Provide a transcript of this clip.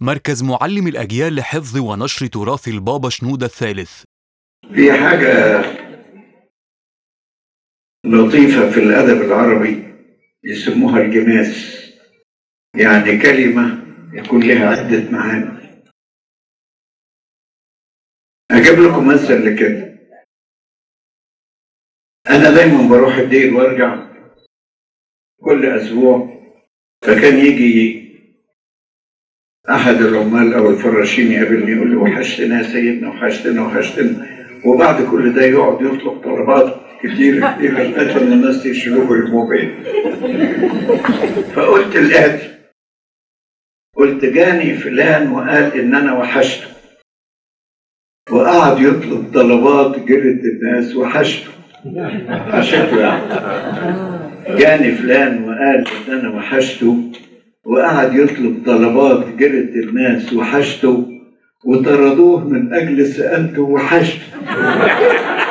مركز معلم الأجيال لحفظ ونشر تراث البابا شنودة الثالث في حاجة لطيفة في الأدب العربي يسموها الجماس يعني كلمة يكون لها عدة معاني أجيب لكم مثل لكده أنا دايما بروح الدير وأرجع كل أسبوع فكان يجي أحد العمال أو الفراشين يقابلني يقول لي وحشتنا يا سيدنا وحشتنا وحشتنا وبعد كل ده يقعد يطلب طلبات كتير كتير لغاية لما الناس يشيلوه ويرموه بعيد فقلت الآتي قلت جاني فلان وقال إن أنا وحشته وقعد يطلب طلبات جرت الناس وحشته وحشته يعني جاني فلان وقال إن أنا وحشته وقعد يطلب طلبات جرت الناس وحشته وطردوه من أجل سألته وحشته